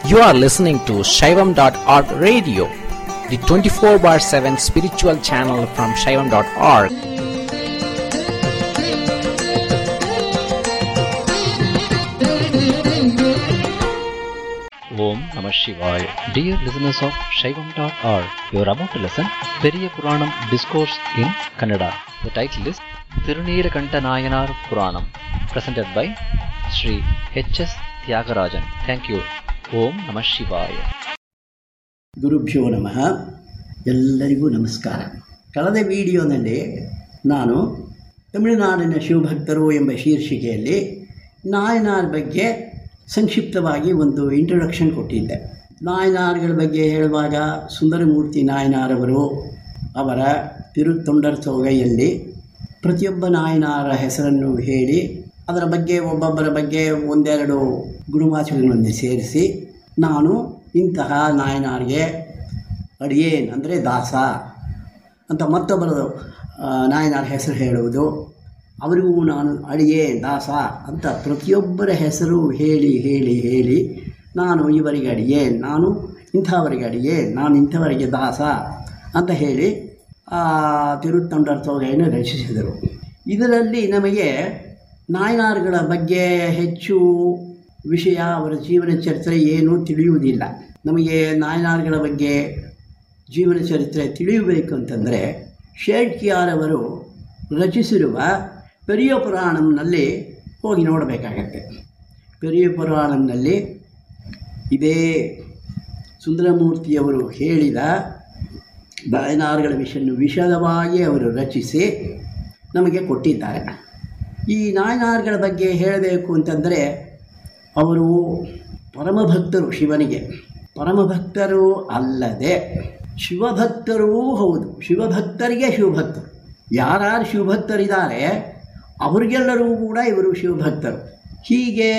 You are listening to Shaivam.org radio, the 24 bar 7 spiritual channel from Shaivam.org. Om Namah Shivaya. Dear listeners of Shaivam.org, you are about to listen Periya Puranam Discourse in Kannada. The title is Tirunirkanta Nayanar Puranam, presented by Sri H.S. Tyagarajan. Thank you. Om Namah Shivaya. ಗುರುಭ್ಯೋ ನಮಃ ಎಲ್ಲರಿಗೂ ನಮಸ್ಕಾರ ಕಳೆದ ವಿಡಿಯೋನಲ್ಲಿ ನಾನು ತಮಿಳುನಾಡಿನ ಶಿವಭಕ್ತರು ಎಂಬ ಶೀರ್ಷಿಕೆಯಲ್ಲಿ ನಾಯನಾರ್ ಬಗ್ಗೆ ಸಂಕ್ಷಿಪ್ತವಾಗಿ ಒಂದು ಇಂಟ್ರೊಡಕ್ಷನ್ ಕೊಟ್ಟಿದ್ದೆ ನಾಯನಾರ್ಗಳ ಬಗ್ಗೆ ಹೇಳುವಾಗ ಸುಂದರಮೂರ್ತಿ ನಾಯನಾರವರು ಅವರ ತಿರುತ್ತೊಂಡರ್ ಸೊಗೈಯಲ್ಲಿ ಪ್ರತಿಯೊಬ್ಬ ನಾಯನಾರ ಹೆಸರನ್ನು ಹೇಳಿ ಅದರ ಬಗ್ಗೆ ಒಬ್ಬೊಬ್ಬರ ಬಗ್ಗೆ ಒಂದೆರಡು ಗುಣವಾಚಕಗಳನ್ನು ಸೇರಿಸಿ ನಾನು ಇಂತಹ ನಾಯನಾರಿಗೆ ಅಡಿಯೇನ್ ಅಂದರೆ ದಾಸ ಅಂತ ಮತ್ತೊಬ್ಬರದು ಆ, ನಾಯನಾರ ಹೆಸರು ಹೇಳುವುದು ಅವರಿಗೂ ನಾನು ಅಡಿಯೇ ದಾಸ ಅಂತ ಪ್ರತಿಯೊಬ್ಬರ ಹೆಸರು ಹೇಳಿ ಹೇಳಿ ಹೇಳಿ ನಾನು ಇವರಿಗೆ ಅಡಿಯೇ ನಾನು ಇಂಥವರಿಗೆ ಅಡಿಯೇ ನಾನು ಇಂಥವರಿಗೆ ದಾಸ ಅಂತ ಹೇಳಿ ಆ ತಿರುತ್ತೊಂಡರ ತೊಗೆಯನ್ನು ರಚಿಸಿದರು ಇದರಲ್ಲಿ ನಮಗೆ ನಾಯನಾರ್ಗಳ ಬಗ್ಗೆ ಹೆಚ್ಚು ವಿಷಯ ಅವರ ಜೀವನ ಚರಿತ್ರೆ ಏನೂ ತಿಳಿಯುವುದಿಲ್ಲ ನಮಗೆ ನಾಯನಾರ್ಗಳ ಬಗ್ಗೆ ಜೀವನ ಚರಿತ್ರೆ ತಿಳಿಯಬೇಕು ಅಂತಂದರೆ ಶೇಡ್ಕಿಯಾರವರು ರಚಿಸಿರುವ ಪೆರಿಯ ಪುರಾಣಂನಲ್ಲಿ ಹೋಗಿ ನೋಡಬೇಕಾಗತ್ತೆ ಪೆರಿಯ ಪುರಾಣಂನಲ್ಲಿ ಇದೇ ಸುಂದರಮೂರ್ತಿಯವರು ಹೇಳಿದ ನಾಯನಾರ್ಗಳ ವಿಷಯನ್ನು ವಿಶದವಾಗಿ ಅವರು ರಚಿಸಿ ನಮಗೆ ಕೊಟ್ಟಿದ್ದಾರೆ ಈ ನಾಯನಾರ್ಗಳ ಬಗ್ಗೆ ಹೇಳಬೇಕು ಅಂತಂದರೆ ಅವರು ಪರಮಭಕ್ತರು ಶಿವನಿಗೆ ಪರಮಭಕ್ತರು ಅಲ್ಲದೆ ಶಿವಭಕ್ತರೂ ಹೌದು ಶಿವಭಕ್ತರಿಗೆ ಶಿವಭಕ್ತರು ಯಾರ್ಯಾರು ಶಿವಭಕ್ತರಿದ್ದಾರೆ ಅವರಿಗೆಲ್ಲರೂ ಕೂಡ ಇವರು ಶಿವಭಕ್ತರು ಹೀಗೆ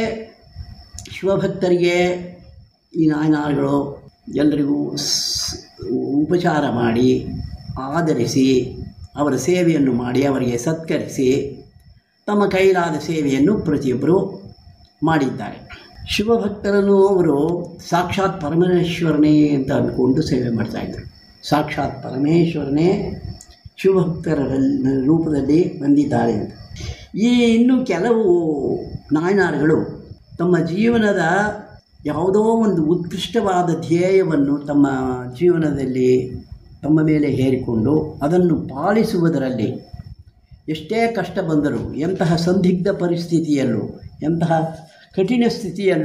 ಶಿವಭಕ್ತರಿಗೆ ಈ ನಾಯನಾರ್ಗಳು ಎಲ್ಲರಿಗೂ ಸ್- ಉಪಚಾರ ಮಾಡಿ ಆದರಿಸಿ ಅವರ ಸೇವೆಯನ್ನು ಮಾಡಿ ಅವರಿಗೆ ಸತ್ಕರಿಸಿ ತಮ್ಮ ಕೈಲಾದ ಸೇವೆಯನ್ನು ಪ್ರತಿಯೊಬ್ಬರು ಮಾಡಿದ್ದಾರೆ ಶಿವಭಕ್ತರನ್ನು ಅವರು ಸಾಕ್ಷಾತ್ ಪರಮೇಶ್ವರನೇ ಅಂತ ಅಂದ್ಕೊಂಡು ಸೇವೆ ಮಾಡ್ತಾಯಿದ್ರು ಸಾಕ್ಷಾತ್ ಪರಮೇಶ್ವರನೇ ಶಿವಭಕ್ತರ ರೂಪದಲ್ಲಿ ಬಂದಿದ್ದಾರೆ ಅಂತ ಈ ಇನ್ನು ಕೆಲವು ನಾಯನಾರ್ಗಳು ತಮ್ಮ ಜೀವನದ ಯಾವುದೋ ಒಂದು ಉತ್ಕೃಷ್ಟವಾದ ಧ್ಯೇಯವನ್ನು ತಮ್ಮ ಜೀವನದಲ್ಲಿ ತಮ್ಮ ಮೇಲೆ ಹೇರಿಕೊಂಡು ಅದನ್ನು ಪಾಲಿಸುವುದರಲ್ಲಿ ಎಷ್ಟೇ ಕಷ್ಟ ಬಂದರೂ ಎಂತಹ ಸಂದಿಗ್ಧ ಪರಿಸ್ಥಿತಿಯಲ್ಲೂ ಎಂತಹ ಕಠಿಣ ಸ್ಥಿತಿಯಲ್ಲೂ